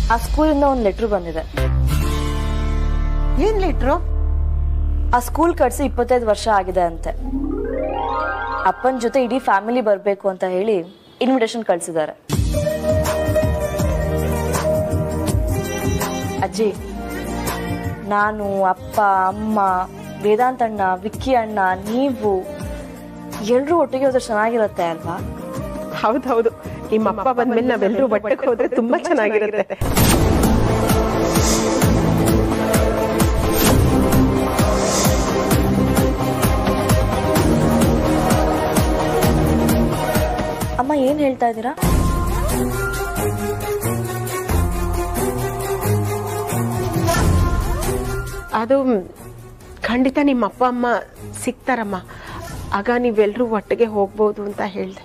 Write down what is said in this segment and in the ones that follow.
ಆ ಸ್ಕೂಲಿಂದ ಒಂದು ಲೆಟ್ರ್ ಬಂದಿದೆ ಏನ್ ಲೆಟ್ರು ಆ ಸ್ಕೂಲ್ ಕಟ್ಸಿ ಇಪ್ಪತ್ತೈದು ವರ್ಷ ಆಗಿದೆ ಅಂತೆ ಅಪ್ಪನ ಜೊತೆ ಇಡೀ ಫ್ಯಾಮಿಲಿ ಬರಬೇಕು ಅಂತ ಹೇಳಿ ಇನ್ವಿಟೇಷನ್ ಕಳ್ಸಿದ್ದಾರೆ ಅಜ್ಜಿ ನಾನು ಅಪ್ಪ ಅಮ್ಮ ವೇದಾಂತ್ ಅಣ್ಣ ವಿಕ್ಕಿ ಅಣ್ಣ ನೀವು ಎಲ್ಲರೂ ಒಟ್ಟಿಗೆ ಹೋದ್ರೆ ಚೆನ್ನಾಗಿರುತ್ತೆ ಅಲ್ವಾ ಹೌದೌದು ನಿಮ್ಮ ಅಪ್ಪ ಬಂದ್ಮೇಲೆ ನಾವೆಲ್ಲರೂ ಬಟ್ಟಕ್ಕೆ ಹೋದ್ರೆ ತುಂಬಾ ಚೆನ್ನಾಗಿರುತ್ತೆ ಅಮ್ಮ ಏನ್ ಹೇಳ್ತಾ ಇದ್ದೀರಾ ಅದು ಖಂಡಿತ ನಿಮ್ಮ ಅಪ್ಪ ಅಮ್ಮ ಸಿಗ್ತಾರಮ್ಮ ಆಗ ನೀವೆಲ್ಲರೂ ಒಟ್ಟಿಗೆ ಹೋಗ್ಬೋದು ಅಂತ ಹೇಳ್ದೆ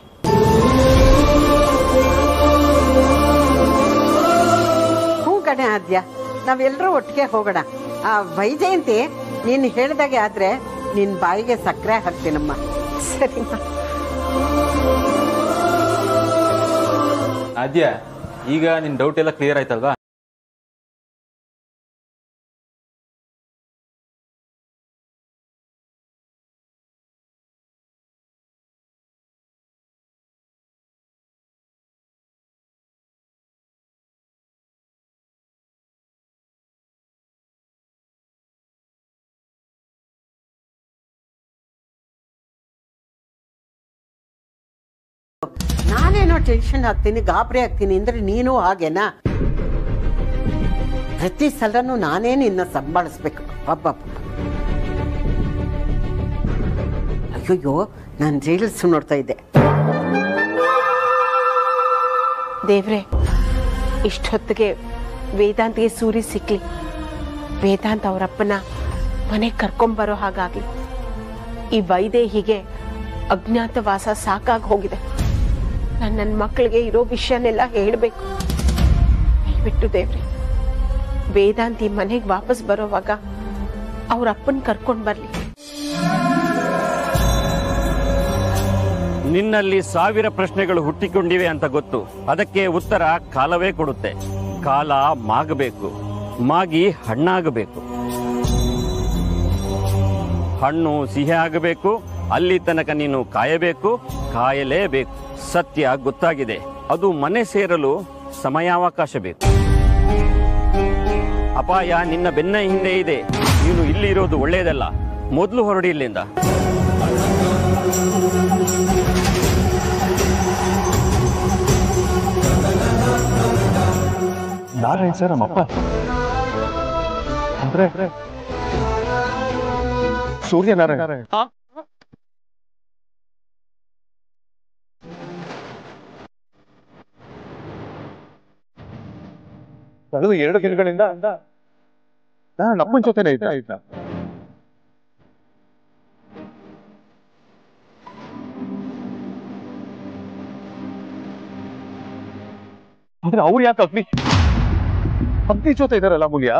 ಹ್ಞೂ ಕಣೆ ಆದ್ಯ ನಾವೆಲ್ಲರೂ ಒಟ್ಟಿಗೆ ಹೋಗೋಣ ಆ ವೈಜಯಂತಿ ನೀನ್ ಹೇಳ್ದಾಗೆ ಆದ್ರೆ ನಿನ್ ಬಾಯಿಗೆ ಸಕ್ಕರೆ ಹಾಕ್ತೀನಮ್ಮ ಸರಿಮ್ಮ ಆದ್ಯ ಈಗ ನಿನ್ ಡೌಟ್ ಎಲ್ಲ ಕ್ಲಿಯರ್ ಆಯ್ತಲ್ವಾ ನಾನೇನೋ ಟೆನ್ಷನ್ ಆಗ್ತೀನಿ ಗಾಬರಿ ಆಗ್ತೀನಿ ಅಂದ್ರೆ ನೀನು ಹಾಗೇನಾ ಪ್ರತಿ ಸಲನೂ ನಾನೇ ನಿನ್ನ ಸಂಭಾಳಿಸ್ಬೇಕು ಅಬ್ಬಬ್ಬ ಅಯ್ಯಯ್ಯೋ ನಾನು ರೀಲ್ಸ್ ನೋಡ್ತಾ ಇದ್ದೆ ದೇವ್ರೆ ಇಷ್ಟೊತ್ತಿಗೆ ವೇದಾಂತಿಗೆ ಸೂರಿ ಸಿಕ್ಲಿ ವೇದಾಂತ್ ಅವರಪ್ಪನ ಮನೆಗೆ ಕರ್ಕೊಂಬರೋ ಹಾಗಾಗ್ಲಿ ಈ ವೈದೇಹಿಗೆ ಅಜ್ಞಾತವಾಸ ಸಾಕಾಗಿ ಹೋಗಿದೆ ನಾನು ನನ್ನ ಮಕ್ಕಳಿಗೆ ಇರೋ ವಿಷಯನೆಲ್ಲ ಹೇಳಬೇಕು ದಯವಿಟ್ಟು ದೇವ್ರೆ ವೇದಾಂತಿ ಮನೆಗೆ ವಾಪಸ್ ಬರೋವಾಗ ಅವ್ರ ಅಪ್ಪನ ಕರ್ಕೊಂಡು ಬರಲಿ ನಿನ್ನಲ್ಲಿ ಸಾವಿರ ಪ್ರಶ್ನೆಗಳು ಹುಟ್ಟಿಕೊಂಡಿವೆ ಅಂತ ಗೊತ್ತು ಅದಕ್ಕೆ ಉತ್ತರ ಕಾಲವೇ ಕೊಡುತ್ತೆ ಕಾಲ ಮಾಗಬೇಕು ಮಾಗಿ ಹಣ್ಣಾಗಬೇಕು ಹಣ್ಣು ಸಿಹಿ ಆಗಬೇಕು ಅಲ್ಲಿ ತನಕ ನೀನು ಕಾಯಬೇಕು ಕಾಯಲೇಬೇಕು ಸತ್ಯ ಗೊತ್ತಾಗಿದೆ ಅದು ಮನೆ ಸೇರಲು ಸಮಯಾವಕಾಶ ಬೇಕು ಅಪಾಯ ನಿನ್ನ ಬೆನ್ನ ಹಿಂದೆ ಇದೆ ನೀನು ಇಲ್ಲಿ ಇರೋದು ಒಳ್ಳೆಯದಲ್ಲ ಮೊದಲು ಹೊರಡಿ ಇಲ್ಲಿಂದ ನಾರಾಯಣ್ ಸರ್ ನಮ್ಮಪ್ಪ ಅಂದ್ರೆ ಸೂರ್ಯನಾರಾಯಣ ಕಳೆದ ಎರಡು ದಿನಗಳಿಂದ ನಾನು ನಮ್ಮನ ಜೊತೆನೆ ಇದ್ದ ಇದ್ದ ಆದ್ರೆ ಅವ್ರು ಯಾಕೆ ಅಗ್ನಿ ಅಗ್ನಿ ಜೊತೆ ಇದಾರಲ್ಲ ಮುಗಿಯ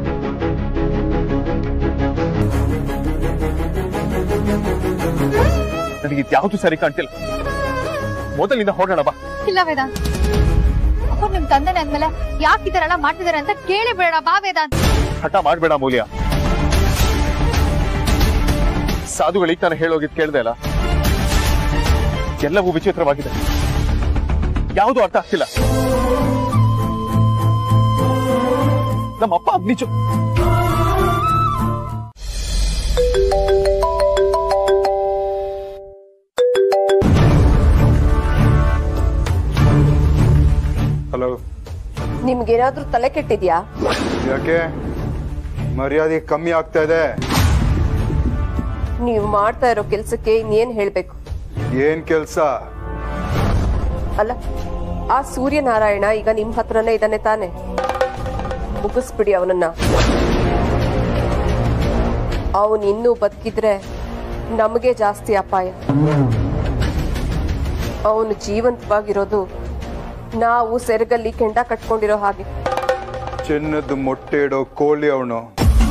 ನನಗೆ ಇದ್ಯಾವುದು ಸರಿ ಕಾಣ್ತಿಲ್ಲ ಮೊದಲಿಂದ ಹೊರಡೋಣ ಬಾ ಇಲ್ಲ ವೇದಾಂತ್ ಅವ್ರು ನಿಮ್ ತಂದೆನೆ ಅಂದ್ಮೇಲೆ ಯಾಕೆ ಈ ತರ ಎಲ್ಲ ಮಾಡ್ತಿದಾರೆ ಅಂತ ಕೇಳಿ ಬೇಡ ಬಾ ವೇದಾಂತ್ ಹಠ ಮಾಡ್ಬೇಡ ಮೌಲ್ಯ ಸಾಧುಗಳಿಗೆ ತಾನು ಹೇಳೋಗಿದ್ ಕೇಳ್ದೆ ಅಲ್ಲ ಎಲ್ಲವೂ ವಿಚಿತ್ರವಾಗಿದೆ ಯಾವುದು ಅರ್ಥ ಆಗ್ತಿಲ್ಲ ನಮ್ಮಪ್ಪ ಅಗ್ನಿ ಜೊ- ಹಲೋ ನಿಮ್ಗೇನಾದ್ರೂ ತಲೆ ಕೆಟ್ಟಿದ್ಯಾ ಯಾಕೆ ಮರ್ಯಾದೆ ಕಮ್ಮಿ ಆಗ್ತಾ ಇದೆ ನೀವು ಮಾಡ್ತಾ ಇರೋ ಕೆಲ್ಸಕ್ಕೆ ಇನ್ನೇನ್ ಹೇಳ್ಬೇಕು ಏನ್ ಕೆಲ್ಸ ಅಲ್ಲ ಆ ಸೂರ್ಯನಾರಾಯಣ ಈಗ ನಿಮ್ ಹತ್ರನೇ ಇದ್ದಾನೆ ತಾನೆ ಮುಗಿಸ್ಬಿಡಿ ಅವನನ್ನ ಅವನ್ ಇನ್ನೂ ಬದುಕಿದ್ರೆ ನಮಗೆ ಜಾಸ್ತಿ ಅಪಾಯ ಅವನು ಜೀವಂತವಾಗಿರೋದು ನಾವು ಸೆರಗಲ್ಲಿ ಕೆಂಡ ಕಟ್ಕೊಂಡಿರೋ ಹಾಗೆ ಚಿನ್ನದ ಮೊಟ್ಟೆ ಇಡೋ ಕೋಳಿ ಅವನು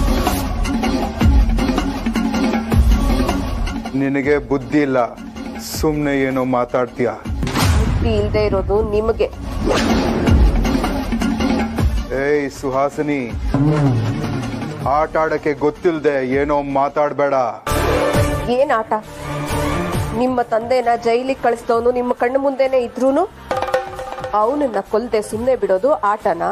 ನಿನಗೆ ಬುದ್ಧಿ ಇಲ್ಲ ಸುಮ್ನೆ ಏನೋ ಮಾತಾಡ್ತೀಯ ಬುದ್ಧಿ ಇಲ್ದೇ ಇರೋದು ನಿಮಗೆ ಸುಹಾಸಿನಿ ಆಟ ಆಡಕ್ಕೆ ಗೊತ್ತಿಲ್ದೆ ಏನೋ ಮಾತಾಡ್ಬೇಡ ಏನ್ ಆಟ ನಿಮ್ಮ ತಂದೆನ ಜೈಲಿಗೆ ಕಳಿಸಿದವನು ನಿಮ್ಮ ಕಣ್ಣು ಮುಂದೆನೆ ಇದ್ರೂನು ಅವನನ್ನ ಕೊಲ್ದೆ ಸುಮ್ಮನೆ ಬಿಡೋದು ಆಟನಾ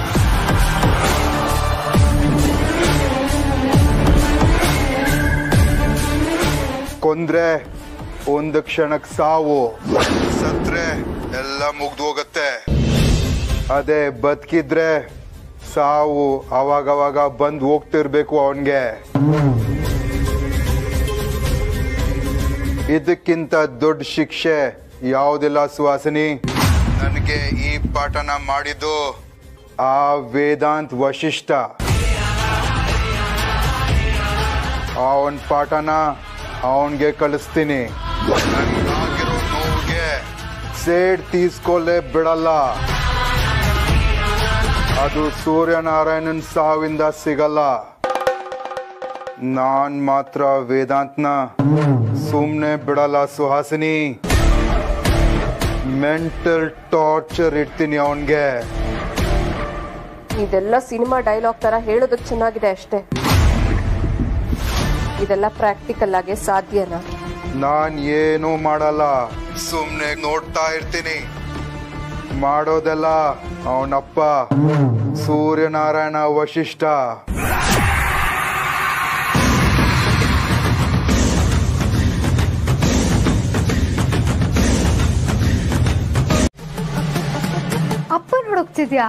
ಕೊಂದ್ರೆ ಒಂದು ಕ್ಷಣಕ್ ಸಾವು ಸತ್ರೆ ಎಲ್ಲ ಮುಗ್ದು ಹೋಗತ್ತೆ ಅದೇ ಬದುಕಿದ್ರೆ ಸಾವು ಅವಾಗವಾಗ ಬಂದ್ ಹೋಗ್ತಿರ್ಬೇಕು ಅವನ್ಗೆ ಇದಕ್ಕಿಂತ ದೊಡ್ಡ ಶಿಕ್ಷೆ ಯಾವುದಿಲ್ಲ ಸುವಾಸಿನಿ ನನಗೆ ಈ ಪಾಠನ ಮಾಡಿದ್ದು ಆ ವೇದಾಂತ್ ವಶಿಷ್ಠ ಅವನ್ ಪಾಠನ ಅವನ್ಗೆ ಕಲಿಸ್ತೀನಿ ನನ್ಗಾಗಿರೋ ನೋವಿಗೆ ಸೇಡ್ ತೀಸ್ಕೊಳ್ಳೇ ಬಿಡಲ್ಲ ಅದು ಸೂರ್ಯನಾರಾಯಣನ್ ಸಾವಿಂದ ಸಿಗಲ್ಲ ನಾನ್ ಮಾತ್ರ ವೇದಾಂತ್ನ ಸುಮ್ನೆ ಬಿಡಲ್ಲ ಸುಹಾಸಿನಿ ಮೆಂಟಲ್ ಟಾರ್ಚರ್ ಇಡ್ತೀನಿ ಅವನ್ಗೆ ಇದೆಲ್ಲ ಸಿನಿಮಾ ಡೈಲಾಗ್ ತರ ಹೇಳೋದಕ್ಕೆ ಚೆನ್ನಾಗಿದೆ ಅಷ್ಟೇ ಇದೆಲ್ಲ ಪ್ರಾಕ್ಟಿಕಲ್ ಆಗಿ ಸಾಧ್ಯನಾ ನಾನ್ ಏನೂ ಮಾಡಲ್ಲ ಸುಮ್ನೆ ನೋಡ್ತಾ ಇರ್ತೀನಿ ಮಾಡೋದೆಲ್ಲ ಅವನಪ್ಪ ಸೂರ್ಯನಾರಾಯಣ ವಶಿಷ್ಠ ಅಪ್ಪನ್ ಹುಡುಕ್ತಿದ್ಯಾ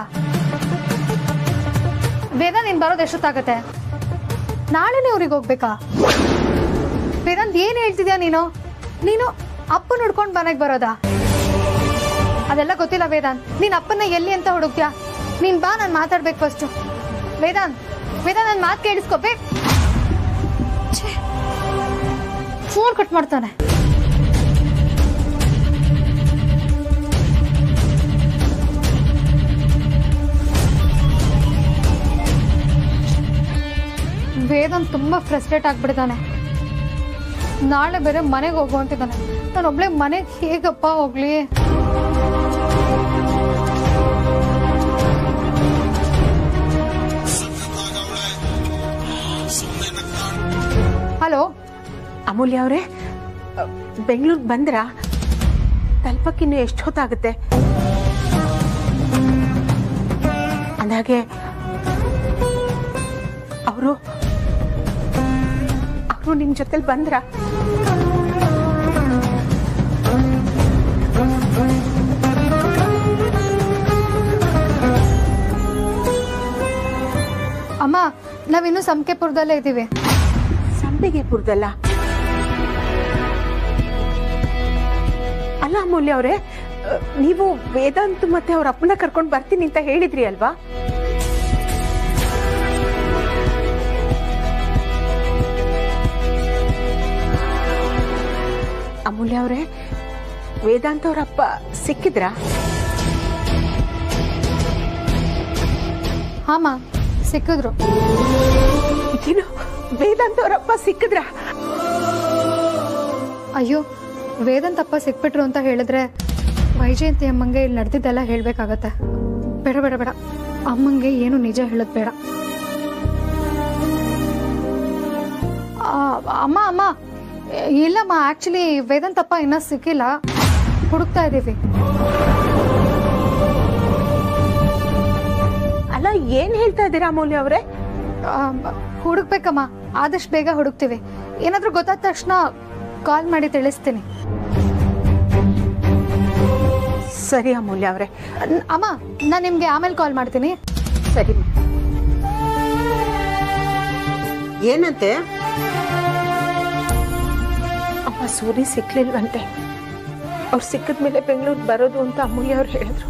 ವೇದ ನೀನ್ ಬರೋದು ಎಷ್ಟೊತ್ತಾಗತ್ತೆ ನಾಳೆನೇ ಊರಿಗೆ ಹೋಗ್ಬೇಕಾ ವೇದಾಂತ್ ಏನ್ ಹೇಳ್ತಿದ್ಯಾ ನೀನು ನೀನು ಅಪ್ಪನ ಹುಡ್ಕೊಂಡ್ ಮನೆಗ್ ಬರೋದಾ ಅದೆಲ್ಲ ಗೊತ್ತಿಲ್ಲ ವೇದಾಂತ್ ನೀನ್ ಅಪ್ಪನ ಎಲ್ಲಿ ಅಂತ ಹುಡುಕ್ತ್ಯಾ ನೀನ್ ಬಾ ನಾನು ಮಾತಾಡ್ಬೇಕು ಫಸ್ಟ್ ವೇದಾಂತ್ ವೇದಾಂತ್ ನನ್ ಮಾತು ಕೇಳಿಸ್ಕೊಬೇ ಫೋನ್ ಕಟ್ ಮಾಡ್ತಾನೆ ವೇದಾಂತ್ ತುಂಬಾ ಫ್ರಸ್ಟ್ರೇಟ್ ಆಗ್ಬಿಡ್ತಾನೆ ನಾಳೆ ಬೇರೆ ಮನೆಗೆ ಹೋಗು ಅಂತಿದ್ದಾನೆ ನಾನು ಒಬ್ಳೆ ಮನೆಗೆ ಹೇಗಪ್ಪ ಹೋಗ್ಲಿ ಹಲೋ ಅಮೂಲ್ಯ ಅವರೇ ಬೆಂಗಳೂರಿಗೆ ಬಂದ್ರಾ ತಲುಪಕ್ಕಿನ್ನು ಎಷ್ಟು ಹೊತ್ತಾಗುತ್ತೆ ಅಂದಾಗೆ ಅವರು ಅವರು ನಿಮ್ ಜೊತೆಲಿ ಬಂದ್ರಾ ಅಮ್ಮ ನಾವಿನ್ನು ಸಂಕೆಪುರದಲ್ಲೇ ಇದ್ದೀವಿ ಸಂಪಿಗೆಪುರದಲ್ಲ ಅಲ್ಲ ಅಮೂಲ್ಯ ಅವರೇ ನೀವು ವೇದಾಂತ್ ಮತ್ತೆ ಅವ್ರ ಅಪ್ಪನ ಕರ್ಕೊಂಡು ಬರ್ತೀನಿ ಅಂತ ಹೇಳಿದ್ರಿ ಅಲ್ವಾ ಅಮೂಲ್ಯ ಅವರೇ ವೇದಾಂತ್ ಅವ್ರ ಅಪ್ಪ ಸಿಕ್ಕಿದ್ರಾ ಹಾಮ ಸಿಕ್ಕಿದ್ರು ಏನು ವೇದಾಂತ್ ಅವ್ರ ಅಪ್ಪ ಸಿಕ್ಕಿದ್ರಾ ಅಯ್ಯೋ ವೇದಾಂತ್ ಅಪ್ಪ ಸಿಕ್ಬಿಟ್ರು ಅಂತ ಹೇಳಿದ್ರೆ ವೈಜಯಂತಿ ಅಮ್ಮಂಗೆ ಇಲ್ಲಿ ನಡೆದಿದ್ದೆಲ್ಲ ಹೇಳ್ಬೇಕಾಗತ್ತೆ ಬೇಡ ಬೇಡ ಬೇಡ ಅಮ್ಮಂಗೆ ಏನು ನಿಜ ಹೇಳೋದು ಬೇಡ ಆ, ಅಮ್ಮ ಅಮ್ಮ ಇಲ್ಲಮ್ಮ ಆಕ್ಚುಲಿ ವೇದಾಂತ್ ಅಪ್ಪ ಇನ್ನೂ ಸಿಕ್ಕಿಲ್ಲ ಹುಡುಕ್ತಾ ಇದ್ದೀವಿ ಅಲ್ಲ ಏನ್ ಹೇಳ್ತಾ ಇದ್ದೀರಾ ಅಮೂಲ್ಯ ಅವರೇ ಆ, ಹುಡುಕ್ಬೇಕಮ್ಮ ಆದಷ್ಟು ಬೇಗ ಹುಡುಕ್ತೀವಿ ಏನಾದ್ರೂ ಗೊತ್ತಾದ ತಕ್ಷಣ ಕಾಲ್ ಮಾಡಿ ತಿಳಿಸ್ತೀನಿ ಸರಿ ಅಮೂಲ್ಯ ಅವರೇ ನ್- ಅಮ್ಮ ನಾನು ನಿಮ್ಗೆ ಆಮೇಲೆ ಕಾಲ್ ಮಾಡ್ತೀನಿ ಸರಿ ಏನಂತೆ ಅಮ್ಮ ಸೂರಿ ಸಿಕ್ಲಿಲ್ವಂತೆ ಅವ್ರು ಸಿಕ್ಕಿದ್ಮೇಲೆ ಬೆಂಗಳೂರಿಗೆ ಬರೋದು ಅಂತ ಅಮೂಲ್ಯ ಅವ್ರು ಹೇಳಿದ್ರು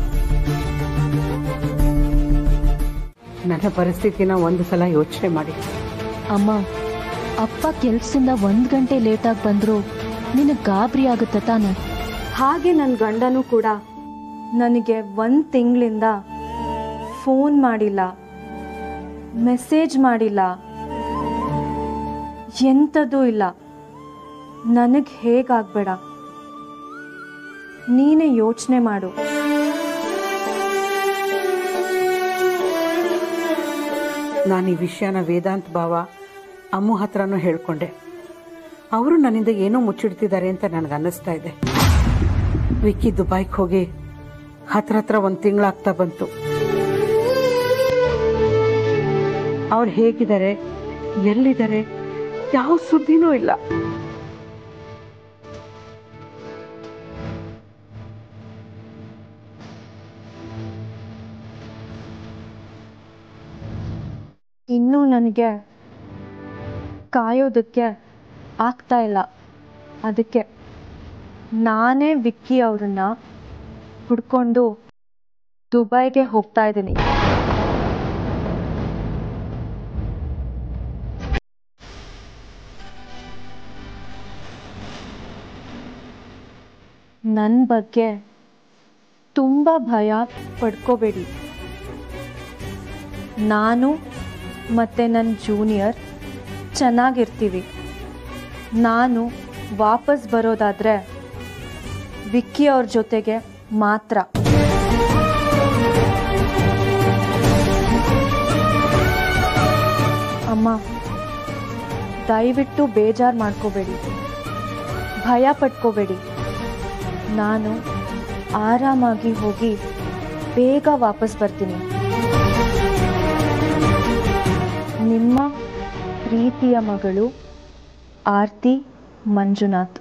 ನನ್ನ ಪರಿಸ್ಥಿತಿನ ಒಂದು ಸಲ ಯೋಚನೆ ಮಾಡಿ ಅಮ್ಮ ಅಪ್ಪ ಕೆಲ್ಸದಿಂದ ಒಂದ್ ಗಂಟೆ ಲೇಟಾಗಿ ಬಂದ್ರು ನಿನಗ್ ಗಾಬರಿ ಆಗುತ್ತೆ ತಾನೆ ಹಾಗೆ ನನ್ನ ಗಂಡನೂ ಕೂಡ ನನಗೆ ಒಂದು ತಿಂಗಳಿಂದ ಫೋನ್ ಮಾಡಿಲ್ಲ ಮೆಸೇಜ್ ಮಾಡಿಲ್ಲ ಎಂಥದ್ದೂ ಇಲ್ಲ ನನಗೆ ಹೇಗಾಗಬೇಡ ನೀನೇ ಯೋಚನೆ ಮಾಡು ನಾನು ಈ ವಿಷಯನ ವೇದಾಂತ್ ಭಾವ ಅಮ್ಮು ಹತ್ರನೂ ಹೇಳ್ಕೊಂಡೆ ಅವರು ನನ್ನಿಂದ ಏನೋ ಮುಚ್ಚಿಡ್ತಿದ್ದಾರೆ ಅಂತ ನನಗೆ ಅನ್ನಿಸ್ತಾ ಇದೆ ವಿಕ್ಕಿ ದುಬೈಗೆ ಹೋಗಿ ಹತ್ರ ಹತ್ರ ಒಂದು ತಿಂಗಳಾಗ್ತಾ ಬಂತು ಅವ್ರು ಹೇಗಿದ್ದಾರೆ ಎಲ್ಲಿದ್ದಾರೆ ಯಾವ ಸುದ್ದಿನೂ ಇಲ್ಲ ಇನ್ನೂ ನನಗೆ ಕಾಯೋದಕ್ಕೆ ಆಗ್ತಾ ಇಲ್ಲ ಅದಕ್ಕೆ ನಾನೇ ವಿಕ್ಕಿ ಅವ್ರನ್ನ ಹುಡ್ಕೊಂಡು ದುಬೈಗೆ ಹೋಗ್ತಾ ಇದ್ದೀನಿ ನನ್ನ ಬಗ್ಗೆ ತುಂಬ ಭಯ ಪಡ್ಕೋಬೇಡಿ ನಾನು ಮತ್ತು ನನ್ನ ಜೂನಿಯರ್ ಚೆನ್ನಾಗಿರ್ತೀವಿ ನಾನು ವಾಪಸ್ ಬರೋದಾದರೆ ವಿಕ್ಕಿ ಅವ್ರ ಜೊತೆಗೆ ಮಾತ್ರ ಅಮ್ಮ ದಯವಿಟ್ಟು ಬೇಜಾರು ಮಾಡ್ಕೋಬೇಡಿ ಭಯ ಪಟ್ಕೋಬೇಡಿ ನಾನು ಆರಾಮಾಗಿ ಹೋಗಿ ಬೇಗ ವಾಪಸ್ ಬರ್ತೀನಿ ನಿಮ್ಮ ಪ್ರೀತಿಯ ಮಗಳು ಆರ್ತಿ ಮಂಜುನಾಥ್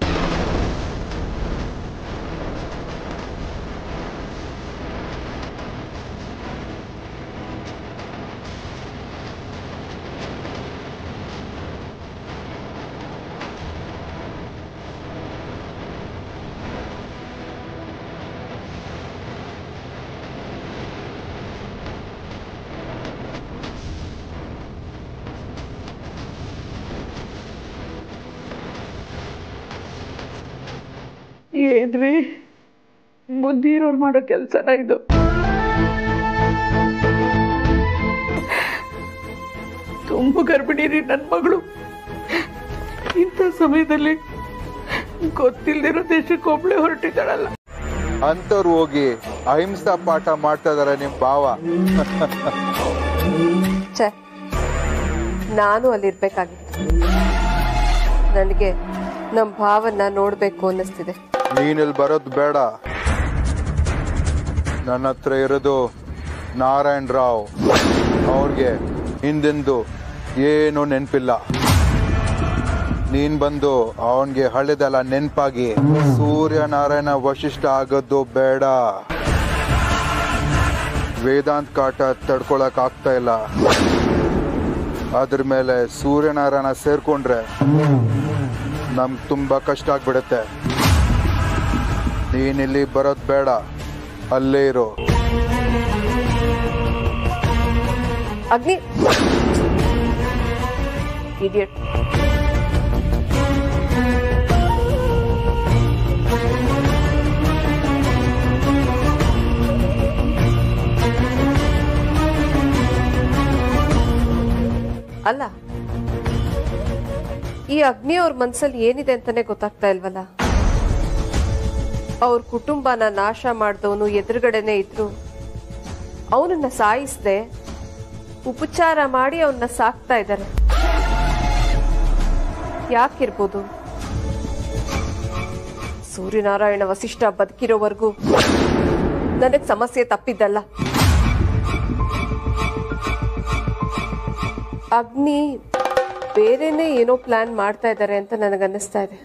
ಏನ್ರಿ ಬುದ್ಧಿ ಇರೋರು ಮಾಡೋ ಕೆಲಸನ ಇದು ತುಂಬ ಗರ್ಭಿಣಿ ರೀ ನನ್ನ ಮಗಳು ಇಂಥ ಸಮಯದಲ್ಲಿ ಗೊತ್ತಿಲ್ದಿರೋ ದೇಶಕ್ಕೆ ಒಬ್ಳೆ ಹೊರಟಿದ್ದಾಳಲ್ಲ ಅಂಥವ್ರು ಹೋಗಿ ಅಹಿಂಸಾ ಪಾಠ ಮಾಡ್ತಾ ಇದಾರೆ ನಿಮ್ ಭಾವ ಛೆ ನಾನು ಅಲ್ಲಿರ್ಬೇಕಾಗಿತ್ತು ನನಗೆ ನಮ್ಮ ಭಾವನ್ನ ನೋಡಬೇಕು ಅನ್ನಿಸ್ತಿದೆ ನೀನಿಲ್ಲಿ ಬರೋದು ಬೇಡ ನನ್ನ ಹತ್ರ ಇರೋದು ನಾರಾಯಣ್ ರಾವ್ ಅವ್ರಿಗೆ ಹಿಂದಿಂದು ಏನು ನೆನಪಿಲ್ಲ ನೀನ್ ಬಂದು ಅವನ್ಗೆ ಹಳೆದೆಲ್ಲ ನೆನಪಾಗಿ ಸೂರ್ಯನಾರಾಯಣ ವಶಿಷ್ಠ ಆಗೋದು ಬೇಡ ವೇದಾಂತ್ ಕಾಟ ತಡ್ಕೊಳಕ್ ಆಗ್ತಾ ಇಲ್ಲ ಅದ್ರ ಮೇಲೆ ಸೂರ್ಯನಾರಾಯಣ ಸೇರ್ಕೊಂಡ್ರೆ ನಮ್ಗೆ ತುಂಬಾ ಕಷ್ಟ ಆಗ್ಬಿಡುತ್ತೆ ನೀನಿಲ್ಲಿ ಬರೋದ್ ಬೇಡ ಅಲ್ಲೇ ಇರು ಅಗ್ನಿ ಇಡಿಯಟ್ ಅಲ್ಲ ಈ ಅಗ್ನಿ ಅವ್ರ ಮನ್ಸಲ್ಲಿ ಏನಿದೆ ಅಂತಾನೆ ಗೊತ್ತಾಗ್ತಾ ಇಲ್ವಲ್ಲ ಅವ್ರ ಕುಟುಂಬನ ನಾಶ ಮಾಡಿದವನು ಎದುರುಗಡೆನೆ ಇದ್ರು ಅವನನ್ನ ಸಾಯಿಸ್ದೆ ಉಪಚಾರ ಮಾಡಿ ಅವನ್ನ ಸಾಕ್ತಾ ಇದ್ದಾರೆ ಯಾಕಿರ್ಬೋದು ಸೂರ್ಯನಾರಾಯಣ ವಸಿಷ್ಠ ಬದುಕಿರೋವರೆಗೂ ನನಗ್ ಸಮಸ್ಯೆ ತಪ್ಪಿದ್ದಲ್ಲ ಅಗ್ನಿ ಬೇರೆನೇ ಏನೋ ಪ್ಲಾನ್ ಮಾಡ್ತಾ ಇದ್ದಾರೆ ಅಂತ ನನಗನ್ನಿಸ್ತಾ ಇದೆ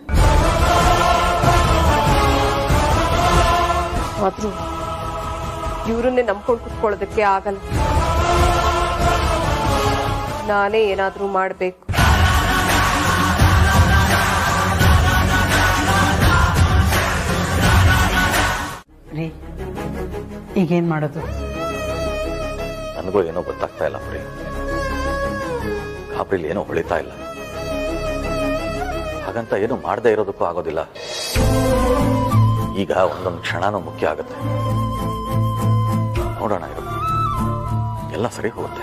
ಆದ್ರೂ ಇವ್ರನ್ನೇ ನಂಬ್ಕೊಂಡು ಕುತ್ಕೊಳ್ಳೋದಕ್ಕೆ ಆಗಲ್ಲ ನಾನೇ ಏನಾದ್ರೂ ಮಾಡಬೇಕು ರೀ ಈಗೇನ್ ಮಾಡೋದು ನನಗೂ ಏನೋ ಗೊತ್ತಾಗ್ತಾ ಇಲ್ಲ ಪ್ರೀ ಗಾಬ್ರಿಲ್ ಏನೋ ಹೊಳಿತಾ ಇಲ್ಲ ಹಾಗಂತ ಏನು ಮಾಡದೇ ಇರೋದಕ್ಕೂ ಆಗೋದಿಲ್ಲ ಈಗ ಒಂದೊಂದು ಕ್ಷಣನೂ ಮುಖ್ಯ ಆಗುತ್ತೆ ನೋಡೋಣ ಇರು ಎಲ್ಲ ಸರಿ ಹೋಗುತ್ತೆ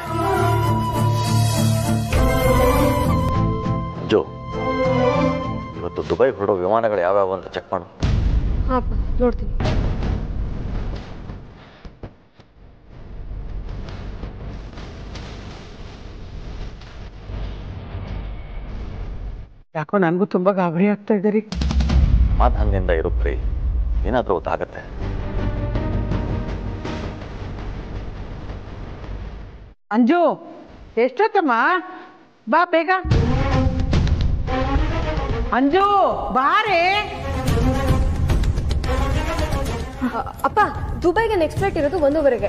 ಜೋ ಇವತ್ತು ದುಬೈ ಹೊರಡೋ ವಿಮಾನಗಳು ಯಾವ್ಯಾವ ಅಂತ ಚೆಕ್ ಮಾಡು ಹಾಂ ನೋಡ್ತೀನಿ ಯಾಕೋ ನನಗೂ ತುಂಬ ಗಾಬರಿ ಆಗ್ತಾ ಇದೆ ರೀ ಸಮಾಧಾನದಿಂದ ಇರು ಪ್ರೀ ಏನಾದರೂ ಗೊತ್ತಾಗತ್ತೆ ಅಂಜು ಎಷ್ಟೊತ್ತಮ್ಮ ಬಾ ಬೇಗ ಅಂಜು ಬಾರೇ ಅಪ್ಪ ದುಬೈಗೆ ನೆಕ್ಸ್ಟ್ ಫ್ಲೈಟ್ ಇರೋದು ಒಂದೂವರೆಗೆ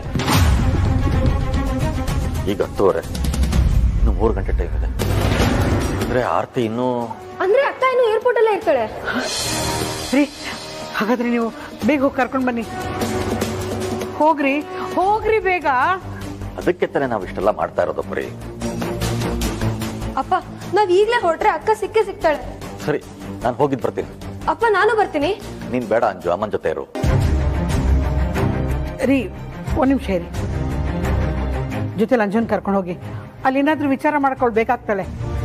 ಈಗ ಹತ್ತುವರೆ ಇನ್ನು ಮೂರು ಗಂಟೆ ಟೈಮ್ ಇದೆ ಅಂದರೆ ಆರತಿ ಇನ್ನೂ ಅಂದ್ರೆ ಅಕ್ಕ ಇನ್ನು ಏರ್ಪೋರ್ಟ್ ಅಲ್ಲೇ ಇರ್ತಾಳೆ ರೀ ಹಾಗಾದ್ರೆ ನೀವು ಬೇಗ ಹೋಗಿ ಕರ್ಕೊಂಡು ಬನ್ನಿ ಹೋಗ್ರಿ ಹೋಗ್ರಿ ಬೇಗ ಅದಕ್ಕೆ ತಾನೇ ನಾವು ಇಷ್ಟೆಲ್ಲ ಮಾಡ್ತಾ ಇರೋದು ಪ್ರೀ ಅಪ್ಪ ನಾವ್ ಈಗ್ಲೇ ಹೊರಟ್ರೆ ಅಕ್ಕ ಸಿಕ್ಕೇ ಸಿಗ್ತಾಳೆ ಸರಿ ನಾನು ಹೋಗಿದ್ದು ಬರ್ತೀನಿ ಅಪ್ಪ ನಾನು ಬರ್ತೀನಿ ನೀನು ಬೇಡ ಅಂಜು ಅಮ್ಮನ ಜೊತೆ ಇರು ರೀ ಒಂದು ನಿಮಿಷ ಇರಿ ಜೊತೆ ಲಂಚನ್ ಕರ್ಕೊಂಡು ಹೋಗಿ ಅಲ್ಲಿ ಏನಾದ್ರೂ ವಿಚಾರ ಮಾಡ್ಕೊಳ್ಬೇಕಾಗ್ತಾಳೆ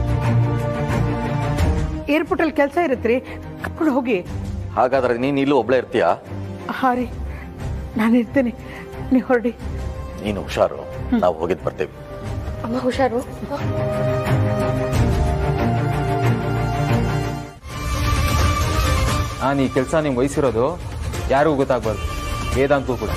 ಏರ್ಪೋರ್ಟಲ್ಲಿ ಕೆಲಸ ಇರುತ್ತೆ ಕರ್ಕೊಂಡು ಹೋಗಿ ಹಾಗಾದ್ರೆ ನೀನು ಇಲ್ಲೂ ಒಬ್ಳೇ ಇರ್ತೀಯಾ ಹಾ ರೀ ನಾನು ಇರ್ತೀನಿ ನೀವು ಹೊರಡಿ ನೀನು ಹುಷಾರು ನಾವು ಹೋಗಿದ್ದು ಬರ್ತೀವಿ ಅಮ್ಮ ಹುಷಾರು ನಾನು ಈ ಕೆಲಸ ನಿಮ್ಗೆ ವಹಿಸಿರೋದು ಯಾರಿಗೂ ಗೊತ್ತಾಗ್ಬಾರ್ದು ವೇದಾಂತೂ ಕೂಡ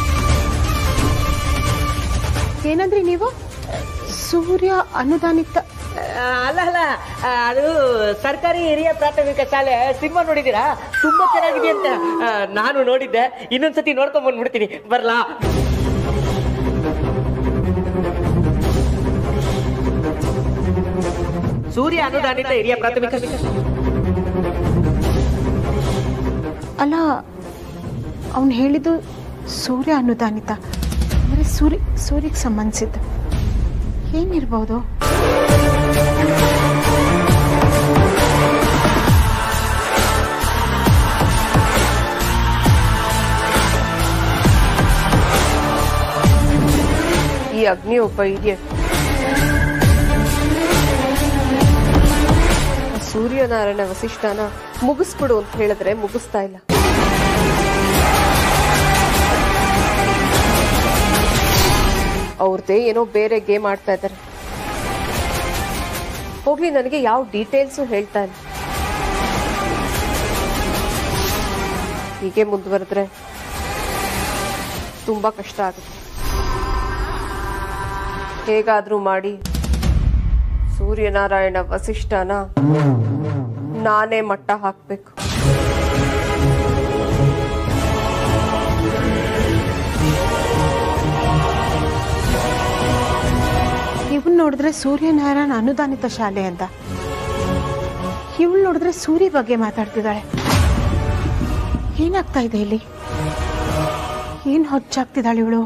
ಏನಂದ್ರಿ ನೀವು ಸೂರ್ಯ ಅನುದಾನಿತ ಅಲ್ಲ ಅಲ್ಲ ಆ, ಅದು ಸರ್ಕಾರಿ ಹಿರಿಯ ಪ್ರಾಥಮಿಕ ಶಾಲೆ ಸಿನಿಮಾ ನೋಡಿದೀರಾ ತುಂಬಾ ಚೆನ್ನಾಗಿದೆ ಅಂತ ಆ, ನಾನು ನೋಡಿದ್ದೆ ಇನ್ನೊಂದ್ಸತಿ ನೋಡ್ಕೊಂಡ್ ಬಂದ್ಬಿಡ್ತೀನಿ ಬರ್ಲಾ ಸೂರ್ಯ ಅನುದಾನಿತ ಹಿರಿಯ ಪ್ರಾಥಮಿಕ ಅಲ್ಲ ಅವನು ಹೇಳಿದ್ದು ಸೂರ್ಯ ಅನುದಾನಿತ ಅಂದರೆ ಸೂರ್ಯ ಸೂರ್ಯಕ್ಕೆ ಸಂಬಂಧಿಸಿದ್ದು ಏನಿರ್ಬೋದು ಈ ಅಗ್ನಿ ಒಬ್ಬ ಇದೆಯೇ ಸೂರ್ಯನಾರಾಯಣ ವಸಿಷ್ಠನ ಮುಗಿಸ್ಬಿಡು ಅಂತ ಹೇಳಿದ್ರೆ ಮುಗಿಸ್ತಾ ಇಲ್ಲ ಅವ್ರದ್ದೇ ಏನೋ ಬೇರೆ ಗೇಮ್ ಆಡ್ತಾ ಇದ್ದಾರೆ ಹೋಗ್ಲಿ ನನಗೆ ಯಾವ ಡೀಟೇಲ್ಸು ಹೇಳ್ತಾ ಇಲ್ಲ ಹೀಗೆ ಮುಂದುವರೆದ್ರೆ ತುಂಬಾ ಕಷ್ಟ ಆಗುತ್ತೆ ಹೇಗಾದ್ರೂ ಮಾಡಿ ಸೂರ್ಯನಾರಾಯಣ ವಸಿಷ್ಠನ ನಾನೇ ಮಟ್ಟ ಹಾಕ್ಬೇಕು ಇವನ್ ನೋಡಿದ್ರೆ ಸೂರ್ಯನಾರಾಯಣ ಅನುದಾನಿತ ಶಾಲೆ ಅಂತ ಇವಳು ನೋಡಿದ್ರೆ ಸೂರ್ಯ ಬಗ್ಗೆ ಮಾತಾಡ್ತಿದ್ದಾಳೆ ಏನಾಗ್ತಾ ಇದೆ ಇಲ್ಲಿ ಏನ್ ಹೊಚ್ಚಾಗ್ತಿದ್ದಾಳೆ ಇವಳು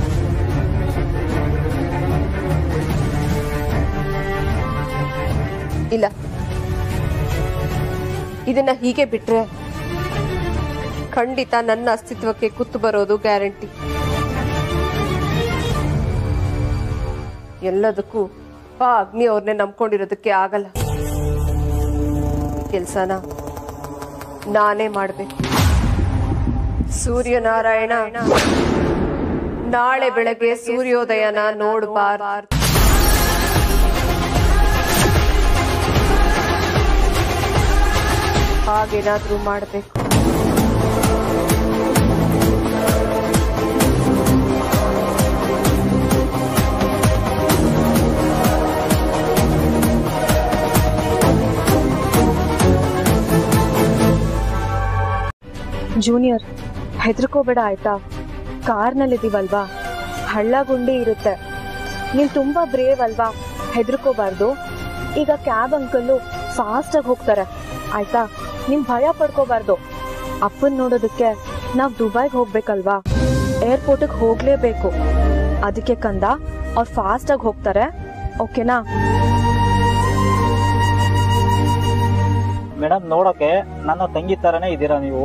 ಇಲ್ಲ ಇದನ್ನ ಹೀಗೆ ಬಿಟ್ರೆ ಖಂಡಿತ ನನ್ನ ಅಸ್ತಿತ್ವಕ್ಕೆ ಕುತ್ತು ಬರೋದು ಗ್ಯಾರಂಟಿ ಎಲ್ಲದಕ್ಕೂ ಆ ಅಗ್ನಿ ಅವ್ರನ್ನೇ ನಂಬ್ಕೊಂಡಿರೋದಕ್ಕೆ ಆಗಲ್ಲ ಕೆಲ್ಸನ ನಾನೇ ಮಾಡ್ಬೇಕು ಸೂರ್ಯನಾರಾಯಣ ನಾಳೆ ಬೆಳಗ್ಗೆ ಸೂರ್ಯೋದಯನ ನೋಡಬಾರ್ದು ಹಾಗೇನಾದ್ರೂ ಮಾಡಬೇಕು ಜೂನಿಯರ್ ಹೆದರ್ಕೋಬೇಡ ಆಯ್ತಾ ಕಾರ್ನಲ್ಲಿದ್ದೀವಲ್ವಾ ಹಳ್ಳ ಗುಂಡಿ ಇರುತ್ತೆ ನೀನ್ ತುಂಬಾ ಬ್ರೇವ್ ಅಲ್ವಾ ಹೆದರ್ಕೋಬಾರ್ದು ಈಗ ಕ್ಯಾಬ್ ಅಂಕಲ್ಲು ಫಾಸ್ಟ್ ಆಗಿ ಹೋಗ್ತಾರೆ ಆಯ್ತಾ ನೀನ್ ಭಯ ಪಡ್ಕೋಬಾರ್ದು ಅಪ್ಪನ್ ನೋಡೋದಕ್ಕೆ ನಾವ್ ದುಬೈಗೆ ಹೋಗ್ಬೇಕಲ್ವಾ ಏರ್ಪೋರ್ಟ್ಗೆ ಹೋಗ್ಲೇಬೇಕು ಅದಕ್ಕೆ ಕಂದ ಅವ್ರು ಫಾಸ್ಟ್ ಆಗಿ ಹೋಗ್ತಾರೆ ಓಕೆನಾ ಮೇಡಮ್ ನೋಡೋಕೆ ನನ್ನ ತಂಗಿ ತರನೇ ಇದ್ದೀರಾ ನೀವು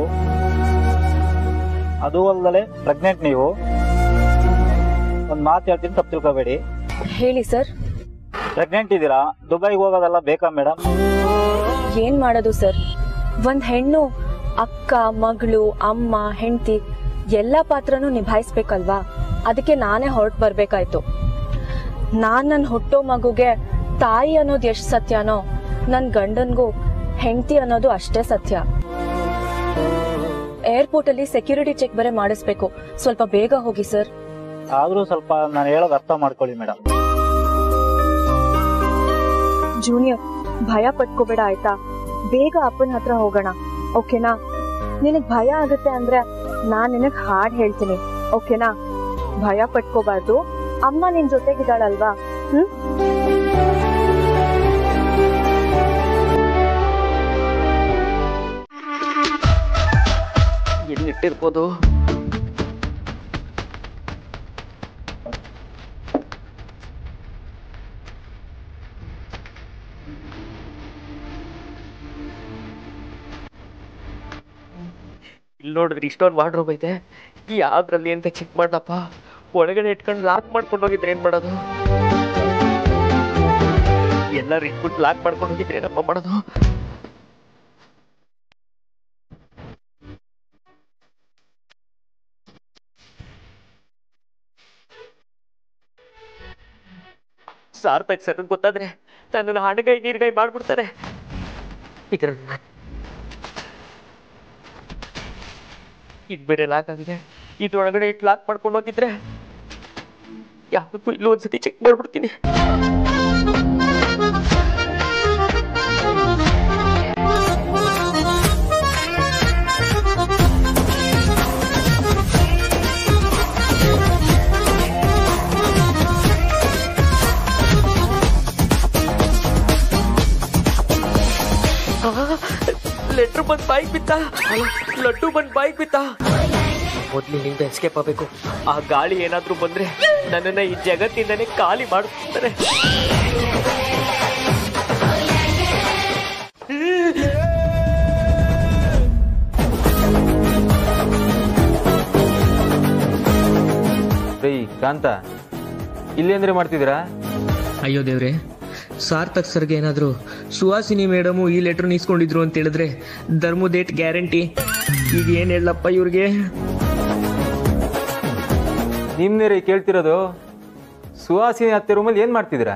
ಅದು ಅಲ್ಲದೆ ಪ್ರೆಗ್ನೆಂಟ್ ನೀವು ಒಂದ್ ಮಾತು ಹೇಳ್ತೀನಿ ತಪ್ಪು ತಿಳ್ಕೊಬೇಡಿ ಹೇಳಿ ಸರ್ ಪ್ರೆಗ್ನೆಂಟ್ ಇದ್ದೀರಾ ದುಬೈಗೆ ಹೋಗೋದೆಲ್ಲ ಬೇಕಾ ಮೇಡಮ್ ಏನ್ ಮಾಡೋದು ಸರ್ ಒಂದ್ ಹೆಣ್ಣು ಅಕ್ಕ ಮಗಳು ಅಮ್ಮ ಹೆಂಡತಿ ಎಲ್ಲ ಪಾತ್ರನೂ ನಿಭಾಯಿಸ್ಬೇಕಲ್ವಾ ಅದಕ್ಕೆ ನಾನೇ ಹೊರಟು ಬರ್ಬೇಕಾಯ್ತು ನಾನ್ ನನ್ ಹುಟ್ಟೋ ಮಗುಗೆ ತಾಯಿ ಅನ್ನೋದು ಎಷ್ಟ್ ಸತ್ಯನೋ ನನ್ ಗಂಡನ್ಗೂ ಹೆಂಡತಿ ಅನ್ನೋದು ಅಷ್ಟೇ ಸತ್ಯ ಏರ್ಪೋರ್ಟ್ ಅಲ್ಲಿ ಸೆಕ್ಯೂರಿಟಿ ಚೆಕ್ ಬೇರೆ ಮಾಡಿಸ್ಬೇಕು ಸ್ವಲ್ಪ ಬೇಗ ಹೋಗಿ ಸರ್ ಆದ್ರೂ ಸ್ವಲ್ಪ ನಾನು ಹೇಳೋದು ಅರ್ಥ ಮಾಡ್ಕೊಳ್ಳಿ ಮೇಡಮ್ ಜೂನಿಯರ್ ಭಯ ಪಟ್ಕೋಬೇಡ ಆಯ್ತಾ ಬೇಗ ಅಪ್ಪನ ಹತ್ರ ಹೋಗೋಣ ಓಕೆನಾ ನಿನಗ್ ಭಯ ಆಗುತ್ತೆ ಅಂದ್ರೆ ನಾನ್ ನಿನಗ್ ಹಾಡ್ ಹೇಳ್ತೀನಿ ಓಕೆನಾ ಭಯ ಪಟ್ಕೋಬಾರ್ದು ಅಮ್ಮ ನಿನ್ ಜೊತೆಗಿದ್ದಾಳಲ್ವಾ ಹ್ಮ್ ಎಲ್ಲಿಟ್ಟಿರ್ಬೋದು ಇಲ್ಲಿ ನೋಡಿದ್ರೆ ಇಷ್ಟೊಂದು ವಾರ್ಡ್ರೋಬ್ ಐತೆ ಯಾವ್ದ್ರಲ್ಲಿ ಅಂತ ಚೆಕ್ ಮಾಡಪ್ಪ ಒಳಗಡೆ ಇಟ್ಕೊಂಡು ಲಾಕ್ ಮಾಡ್ಕೊಂಡು ಹೋಗಿದ್ರೆ ಏನ್ ಮಾಡೋದು ಎಲ್ಲರೂ ಇಟ್ಬಿಟ್ಟು ಲಾಕ್ ಮಾಡ್ಕೊಂಡು ಹೋಗಿದ್ರೆ ಏನಪ್ಪ ಮಾಡೋದು ಸಾರ್ಥಕ್ ಸರ್ ಗೊತ್ತಾದ್ರೆ ನನ್ನನ್ನು ಹಣಗೈ ನೀರ್ಗೈ ಮಾಡ್ಬಿಡ್ತಾರೆ ಇದ್ರ ಇದು ಬೇರೆ ಲಾಕ್ ಆಗಿದೆ ಇದ್ರೊಳಗಡೆ ಇಟ್ಟು ಲಾಕ್ ಮಾಡ್ಕೊಂಡು ಹೋಗಿದ್ರೆ ಯಾವ್ದಕ್ಕೂ ಇಲ್ಲೂ ಒಂದ್ಸತಿ ಚೆಕ್ ಮಾಡ್ಬಿಡ್ತೀನಿ ಲೆಟ್ರ್ ಬಂದ್ ಬಾಯಿಗೆ ಬಿತ್ತ ಲಡ್ಡು ಬಂದ್ ಬಾಯಿಗೆ ಬಿತ್ತ ಮೊದ್ಲಿನಿಂದ ಎಸ್ಕೇಪ್ ಆಗ್ಬೇಕು ಆ ಗಾಳಿ ಏನಾದ್ರೂ ಬಂದ್ರೆ ನನ್ನನ್ನ ಈ ಜಗತ್ತಿಂದನೇ ಖಾಲಿ ಮಾಡ್ತಾರೆ ರೀ ಕಾಂತ ಇಲ್ಲಿ ಅಂದ್ರೆ ಮಾಡ್ತಿದ್ದೀರಾ ಅಯ್ಯೋ ದೇವ್ರೆ ಸಾರ್ಥಕ್ ಸರ್ಗೆ ಏನಾದ್ರು ಸುಹಾಸಿನಿ ಮೇಡಮು ಈ ಲೆಟರ್ ನೀಸ್ಕೊಂಡಿದ್ರು ಅಂತ ಹೇಳಿದ್ರೆ ಧರ್ಮದೇಟ್ ಗ್ಯಾರಂಟಿ ಈಗ ಏನ್ ಹೇಳಪ್ಪ ಇವ್ರಿಗೆ ನಿಮ್ನೇ ರೀ ಕೇಳ್ತಿರೋದು ಸುಹಾಸಿನಿ ಹತ್ತೆ ರೂಮಲ್ಲಿ ಏನ್ ಮಾಡ್ತಿದ್ದೀರಾ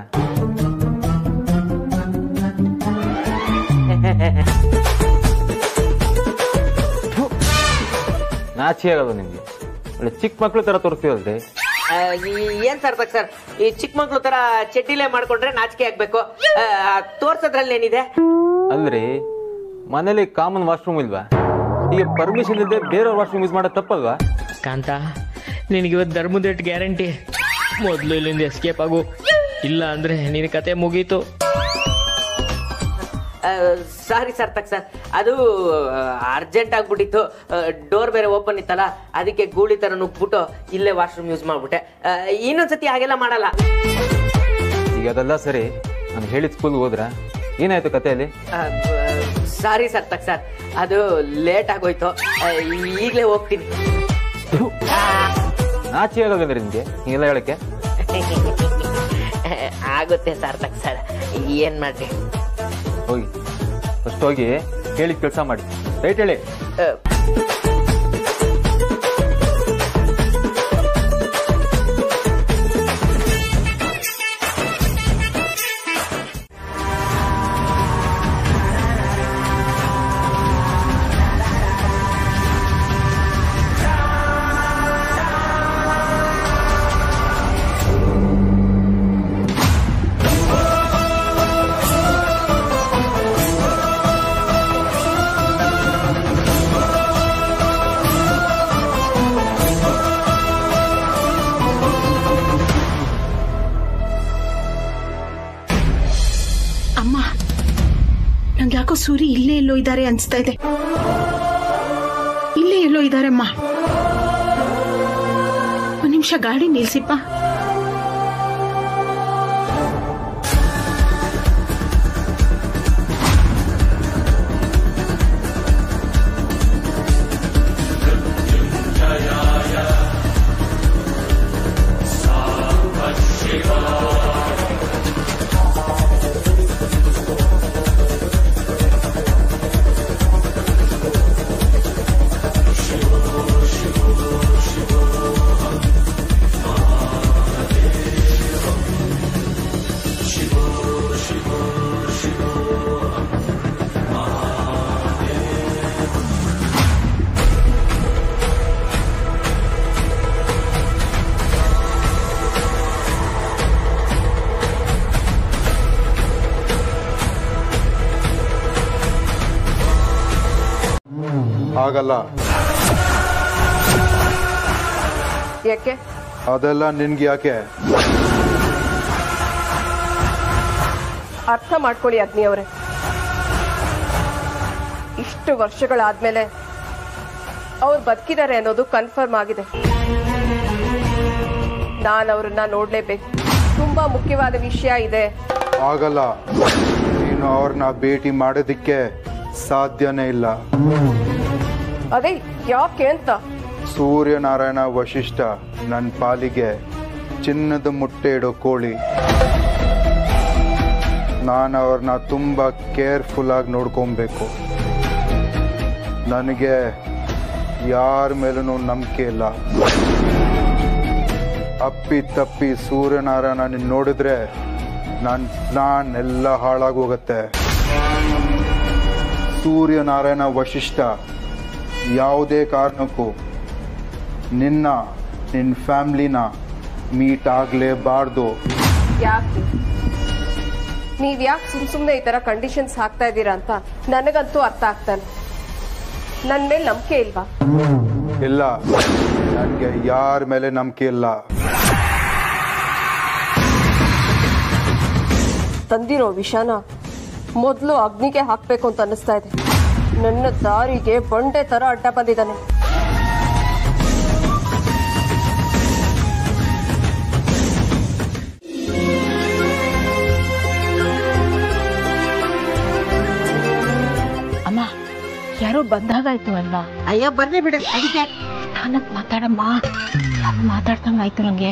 ನಾಚಿ ಆಗೋದು ನಿಮ್ಗೆ ಒಳ್ಳೆ ಚಿಕ್ಕ ಮಕ್ಳು ತರ ತೋರಿಸ್ತೀವಲ್ರಿ ಆ, ಈ- ಏನ್ ಸಾರ್ಥಕ್ ಸರ್ ಈ ಚಿಕ್ಕ ಮಕ್ಳು ತರ ಚಡ್ಡಿಲೆ ಮಾಡ್ಕೊಂಡ್ರೆ ನಾಚಿಕೆ ಆಗ್ಬೇಕು ಆ, ತೋರ್ಸೋದ್ರಲ್ಲಿ ಏನಿದೆ ಅಲ್ರಿ ಮನೇಲಿ ಕಾಮನ್ ವಾಶ್ರೂಮ್ ಇಲ್ವಾ ಈಗ ಪರ್ಮಿಷನ್ ಇಲ್ಲದೆ ಬೇರೆಯವ್ರ ವಾಶ್ರೂಮ್ ಯೂಸ್ ಮಾಡೋದು ತಪ್ಪಲ್ವಾ ಕಾಂತ ನಿನಗೆ ಇವತ್ತು ಧರ್ಮದೇಟ್ ಗ್ಯಾರಂಟಿ ಮೊದಲು ಇಲ್ಲಿಂದ ಎಸ್ಕೇಪ್ ಆಗು ಇಲ್ಲ ಅಂದ್ರೆ ನಿನ್ನ ಕತೆ ಮುಗೀತು ಸಾರಿ ಸಾರ್ಥಕ್ ಸರ್ ಅದು ಅರ್ಜೆಂಟ್ ಆಗ್ಬಿಟ್ಟಿತ್ತು ಡೋರ್ ಬೇರೆ ಓಪನ್ ಇತ್ತಲ್ಲ ಅದಕ್ಕೆ ಗೂಳಿ ತರ ನುಗ್ಬಿಟ್ಟು ಇಲ್ಲೇ ವಾಶ್ರೂಮ್ ಯೂಸ್ ಮಾಡ್ಬಿಟ್ಟೆ ಆ, ಇನ್ನೊಂದ್ಸತಿ ಹಾಗೆಲ್ಲ ಮಾಡಲ್ಲ ಈಗ ಅದೆಲ್ಲ ಸರಿ ನಾನು ಹೇಳಿದ ಸ್ಕೂಲ್ ಹೋದ್ರ ಏನಾಯ್ತು ಕಥೆಯಲ್ಲಿ ಸಾರಿ ಸಾರ್ಥಕ್ ಸರ್ ಅದು ಲೇಟ್ ಆಗೋಯ್ತು ಆ, ಈಗ್ಲೇ ಹೋಗ್ತೀನಿ ನಾಚಿ ಆಗೋದಂದ್ರೆ ನಿಮ್ಗೆ ಹಿಂಗೆಲ್ಲ ಹೇಳಕ್ಕೆ ಆಗುತ್ತೆ ಸಾರ್ಥಕ್ ಸರ್ ಏನ್ ಮಾಡ್ರಿ ಹೋಗಿ ಫಸ್ಟ್ ಹೋಗಿ ಹೇಳಿದ ಕೆಲಸ ಮಾಡಿ ರೈಟ್ ಹೇಳಿ ಅಮ್ಮ ನಂಗೆ ಯಾಕೋ ಸೂರಿ ಇಲ್ಲೇ ಎಲ್ಲೋ ಇದ್ದಾರೆ ಅನ್ಸ್ತಾ ಇದೆ ಇಲ್ಲೇ ಎಲ್ಲೋ ಇದ್ದಾರಮ್ಮ ಒಂದ್ ನಿಮಿಷ ಗಾಡಿ ನಿಲ್ಸಿಪ್ಪ ಶಿವ ಆಗಲ್ಲ ಯಾಕೆ ಅದೆಲ್ಲ ನಿನ್ಗೆ ಯಾಕೆ ಅರ್ಥ ಮಾಡ್ಕೊಳ್ಳಿ ಅಗ್ನಿ ಅವರೇ ಇಷ್ಟು ವರ್ಷಗಳಾದ್ಮೇಲೆ ಅವ್ರು ಬದುಕಿದ್ದಾರೆ ಅನ್ನೋದು ಕನ್ಫರ್ಮ್ ಆಗಿದೆ ನಾನು ಅವ್ರನ್ನ ನೋಡ್ಲೇಬೇಕು ತುಂಬಾ ಮುಖ್ಯವಾದ ವಿಷಯ ಇದೆ ಆಗಲ್ಲ ನೀನು ಅವ್ರನ್ನ ಭೇಟಿ ಮಾಡೋದಿಕ್ಕೆ ಸಾಧ್ಯನೇ ಇಲ್ಲ ಅದೇ ಯಾಕೆ ಅಂತ ಸೂರ್ಯನಾರಾಯಣ ವಶಿಷ್ಠ ನನ್ನ ಪಾಲಿಗೆ ಚಿನ್ನದ ಮುಟ್ಟೆ ಇಡೋ ಕೋಳಿ ನಾನು ಅವ್ರನ್ನ ತುಂಬ ಕೇರ್ಫುಲ್ ಆಗಿ ನೋಡ್ಕೊಬೇಕು ನನಗೆ ಯಾರ ಮೇಲೂ ನಂಬಿಕೆ ಇಲ್ಲ ಅಪ್ಪಿ ತಪ್ಪಿ ಸೂರ್ಯನಾರಾಯಣ ನೀನ್ ನೋಡಿದ್ರೆ ನನ್ನ ಪ್ಲಾನ್ ಎಲ್ಲ ಹಾಳಾಗಿ ಹೋಗುತ್ತೆ ಸೂರ್ಯನಾರಾಯಣ ವಶಿಷ್ಠ ಯಾವುದೇ ಕಾರಣಕ್ಕೂ ನಿನ್ನ ನಿನ್ನ ಫ್ಯಾಮ್ಲಿನ ಮೀಟ್ ಆಗಲೇಬಾರ್ದು ಯಾಕೆ ನೀವ್ ಯಾಕೆ ಸುಮ್ ಸುಮ್ನೆ ಈ ತರ ಕಂಡೀಷನ್ಸ್ ಹಾಕ್ತಾ ಇದ್ದೀರಾ ಅಂತ ನನಗಂತೂ ಅರ್ಥ ಆಗ್ತಾನೆ ನನ್ ಮೇಲೆ ನಂಬಿಕೆ ಇಲ್ವಾ ಇಲ್ಲ ನನಗೆ ಯಾರ ಮೇಲೆ ನಂಬಿಕೆ ಇಲ್ಲ ತಂದಿರೋ ವಿಷಾನ ಮೊದಲು ಅಗ್ನಿಗೆ ಹಾಕ್ಬೇಕು ಅಂತ ಅನ್ನಿಸ್ತಾ ಇದೆ ನನ್ನ ದಾರಿಗೆ ಬಂಡೆ ತರ ಅಡ್ಡ ಬಂದಿದ್ದಾನೆ ಅಮ್ಮ ಯಾರೋ ಬಂದಾಗಾಯ್ತು ಅಲ್ವಾ ಅಯ್ಯೋ ಬರ್ಲಿ ಬಿಡು ಅದಕ್ಕೆ ನಾನಕ್ ಮಾತಾಡಮ್ಮ ನಾನು ಮಾತಾಡ್ದಂಗಾಯ್ತು ನಂಗೆ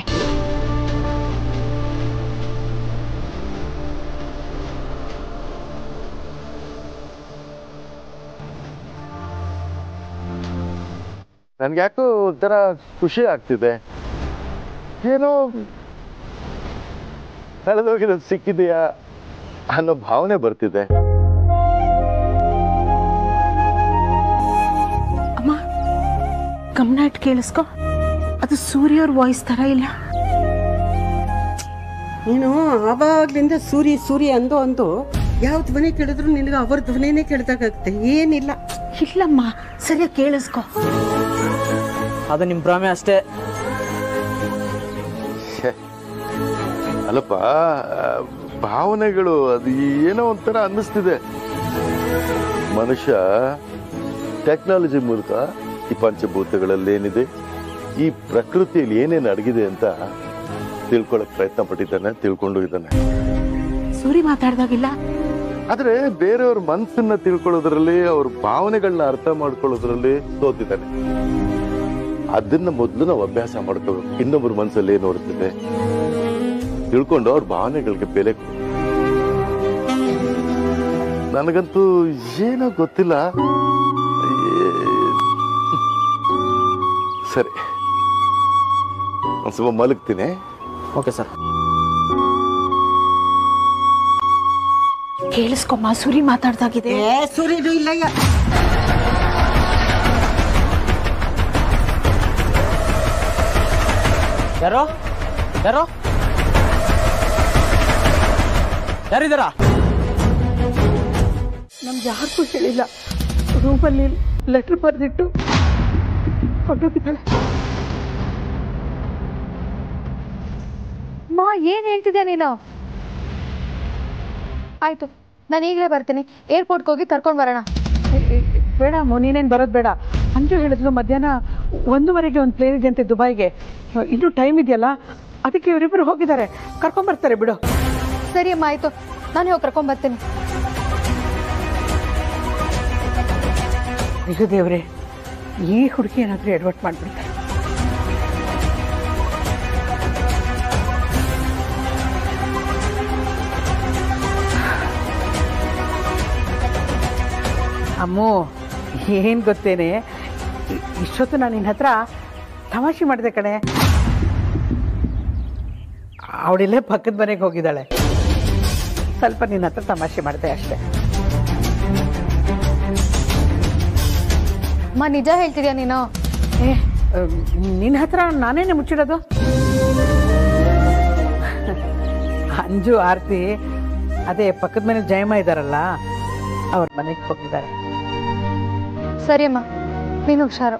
ನನ್ಗೆ ಯಾಕೋ ಒಂಥರ ಖುಷಿ ಆಗ್ತಿದೆ ಏನೋ ಕಳೆದೋಗಿರೋದು ಸಿಕ್ಕಿದೆಯಾ ಅನ್ನೋ ಭಾವನೆ ಬರ್ತಿದೆ ಅಮ್ಮ ಗಮನ ಇಟ್ಟು ಕೇಳಿಸ್ಕೊ ಅದು ಸೂರ್ಯವ್ರ ವಾಯ್ಸ್ ತರ ಇಲ್ಲ ನೀನು ಆವಾಗ್ಲಿಂದ ಸೂರ್ಯ ಸೂರ್ಯ ಅಂದು ಅಂದು ಯಾವ ಧ್ವನಿ ಕೇಳಿದ್ರು ನಿನಗೆ ಅವ್ರ ಧ್ವನಿನೇ ಕೇಳ್ದಾಗತ್ತೆ ಏನಿಲ್ಲ ಇಲ್ಲಮ್ಮ ಸರಿಯಾಗಿ ಕೇಳಿಸ್ಕೊ ಅದು ನಿಮ್ಮ ಭ್ರಮೆ ಅಷ್ಟೇ ಛೆ. ಅಲ್ಲಪ್ಪ ಆ, ಭಾವನೆಗಳು ಅದು ಏನೋ ಒಂಥರ ಅನ್ನಿಸ್ತಿದೆ ಮನುಷ್ಯ ಟೆಕ್ನಾಲಜಿ ಮೂಲಕ ಈ ಪಂಚಭೂತಗಳಲ್ಲಿ ಏನಿದೆ ಈ ಪ್ರಕೃತಿಯಲ್ಲಿ ಏನೇನು ಅಡಗಿದೆ ಅಂತ ತಿಳ್ಕೊಳಕ್ ಪ್ರಯತ್ನ ಪಟ್ಟಿದ್ದಾನೆ ತಿಳ್ಕೊಂಡು ಇದ್ದಾನೆ ಸೂರ್ಯ ಮಾತಾಡ್ದಾಗಿಲ್ಲ ಆದ್ರೆ ಬೇರೆಯವ್ರ ಮನಸ್ಸನ್ನ ತಿಳ್ಕೊಳ್ಳೋದ್ರಲ್ಲಿ ಅವ್ರ ಭಾವನೆಗಳನ್ನ ಅರ್ಥ ಮಾಡ್ಕೊಳ್ಳೋದ್ರಲ್ಲಿ ಸೋತಿದ್ದಾನೆ ಅದನ್ನ ಮೊದಲು ನಾವು ಅಭ್ಯಾಸ ಮಾಡ್ಕೋಬೇಕು ಇನ್ನೊಬ್ಬರ ಮನಸ್ಸಲ್ಲಿ ಏನು ಓಡ್ತಿದೆ ತಿಳ್ಕೊಂಡು ಅವ್ರ ಭಾವನೆಗಳಿಗೆ ಬೆಲೆ ಕೊಡು ನನಗಂತೂ ಏನೋ ಗೊತ್ತಿಲ್ಲ ಏ- ಸರಿ ಒಂದ್ ಸ್ವಲ್ಪ ಮಲಗ್ತೀನಿ ಓಕೆ ಸರ್ ಕೇಳಿಸ್ಕೊಮ್ಮ ಸೂರ್ಯ ಮಾತಾಡ್ದಾಗಿದೆ ಏ ಸೂರ್ಯನು ಇಲ್ಲಯ್ಯ ಯಾರೋ ಯಾರೋ ಯಾರಿದ್ದಾರಾ ನಮ್ಗೆ ಯಾರಿಗೂ ಹೇಳಿಲ್ಲ ರೂಮಲ್ಲಿ ಲೆಟರ್ ಬರೆದಿಟ್ಟು ಹೊರಟೋಗಿದ್ದಾಳೆ ಮಾ ಏನ್ ಹೇಳ್ತಿದ್ಯಾ ನೀನು ಆಯ್ತು ನಾನು ಈಗಲೇ ಬರ್ತೀನಿ ಏರ್ಪೋರ್ಟ್ಗೆ ಹೋಗಿ ಕರ್ಕೊಂಡು ಬರೋಣ ಬೇಡ ಅಮ್ಮ ನೀನೇನು ಬರೋದು ಬೇಡ ಅಂಜು ಹೇಳಿದ್ಲು ಮಧ್ಯಾಹ್ನ ಒಂದೂವರೆಗೆ ಒಂದು ಪ್ಲೇನ್ ಇದೆ ಅಂತೆ ದುಬೈಗೆ ಇನ್ನೂ ಟೈಮ್ ಇದೆಯಲ್ಲ ಅದಕ್ಕೆ ಇವರಿಬ್ಬರು ಹೋಗಿದ್ದಾರೆ ಕರ್ಕೊಂಬರ್ತಾರೆ ಬಿಡು ಸರಿ ಅಮ್ಮ ಆಯ್ತು ನಾನು ಹೋಗಿ ಕರ್ಕೊಂಡ್ ಬರ್ತೀನಿ ನಿಜ ದೇವ್ರೆ ಈ ಹುಡುಗಿ ಏನಾದರೂ ಎಡವಟ್ ಮಾಡಿಬಿಡ್ತಾರೆ ಅಮ್ಮು ಏನು ಗೊತ್ತೇನೆ ಇ- ಇಷ್ಟೊತ್ತು ನಾನು ನಿನ್ನ ಹತ್ರ ತಮಾಷೆ ಮಾಡಿದೆ ಕಣೆ ಅವಳಿಲ್ಲೇ ಪಕ್ಕದ ಮನೆಗೆ ಹೋಗಿದ್ದಾಳೆ ಸ್ವಲ್ಪ ನಿನ್ನ ಹತ್ರ ತಮಾಷೆ ಮಾಡಿದೆ ಅಷ್ಟೇ ಅಮ್ಮ ನಿಜ ಹೇಳ್ತಿದ್ಯಾ ನೀನು ಏ ನಿನ್ನ ಹತ್ರ ನಾನೇನೆ ಮುಚ್ಚಿಡೋದು ಅಂಜು ಆರ್ತಿ ಅದೇ ಪಕ್ಕದ ಮನೆ ಜಯಮ್ಮ ಇದ್ದಾರಲ್ಲ ಅವ್ರ ಮನೆಗೆ ಹೋಗಿದ್ದಾರೆ ಸರಿ ಅಮ್ಮ ನೀನು ಹುಷಾರು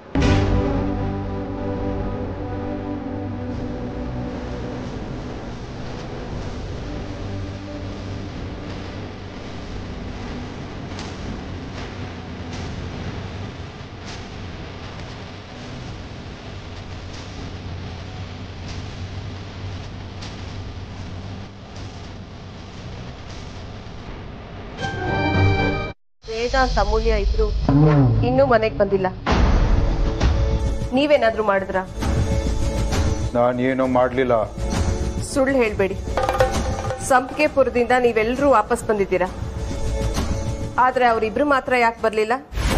ವೇದಾಂತ್ ಅಮೂಲ್ಯ ಇಬ್ರು ಇನ್ನೂ ಮನೆಗೆ ಬಂದಿಲ್ಲ ನೀವೇನಾದ್ರೂ ಮಾಡಿದ್ರಾ ನಾನು ಏನೂ ಮಾಡಲಿಲ್ಲ ಸುಳ್ಳು ಹೇಳ್ಬೇಡಿ ಸಂಪಿಗೆಪುರದಿಂದ ನೀವೆಲ್ಲರೂ ವಾಪಸ್ ಬಂದಿದ್ದೀರಾ ಆದ್ರೆ ಅವರಿಬ್ರು ಮಾತ್ರ ಯಾಕೆ ಬರ್ಲಿಲ್ಲ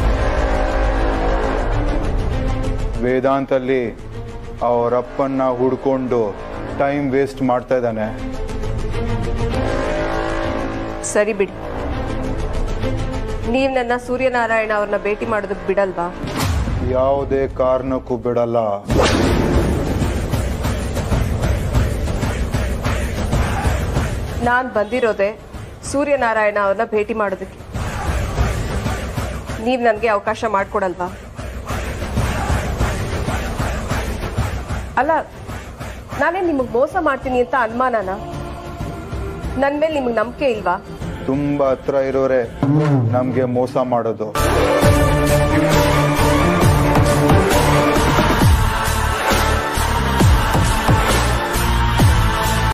ವೇದಾಂತಲ್ಲಿ ಅವರಪ್ಪನ್ನ ಹುಡ್ಕೊಂಡು ಟೈಮ್ ವೇಸ್ಟ್ ಮಾಡ್ತಾ ಇದ್ದಾನೆ ಸರಿ ಬಿಡಿ ನೀವ್ ನನ್ನ ಸೂರ್ಯನಾರಾಯಣ ಅವ್ರನ್ನ ಭೇಟಿ ಮಾಡೋದಕ್ಕೆ ಬಿಡಲ್ವಾ ಯಾವುದೇ ಕಾರಣಕ್ಕೂ ಬಿಡಲ್ಲ ನಾನ್ ಬಂದಿರೋದೆ ಸೂರ್ಯನಾರಾಯಣ ಅವ್ರನ್ನ ಭೇಟಿ ಮಾಡೋದಕ್ಕೆ ನೀವ್ ನನಗೆ ಅವಕಾಶ ಮಾಡ್ಕೊಡಲ್ವಾ ಅಲ್ಲ ನಾನೇ ನಿಮಗೆ ಮೋಸ ಮಾಡ್ತೀನಿ ಅಂತ ಅನುಮಾನನ ನನ್ ಮೇಲೆ ನಿಮಗೆ ನಂಬಿಕೆ ಇಲ್ವಾ ತುಂಬಾ ಹತ್ರ ಇರೋರೆ ನಮ್ಗೆ ಮೋಸ ಮಾಡೋದು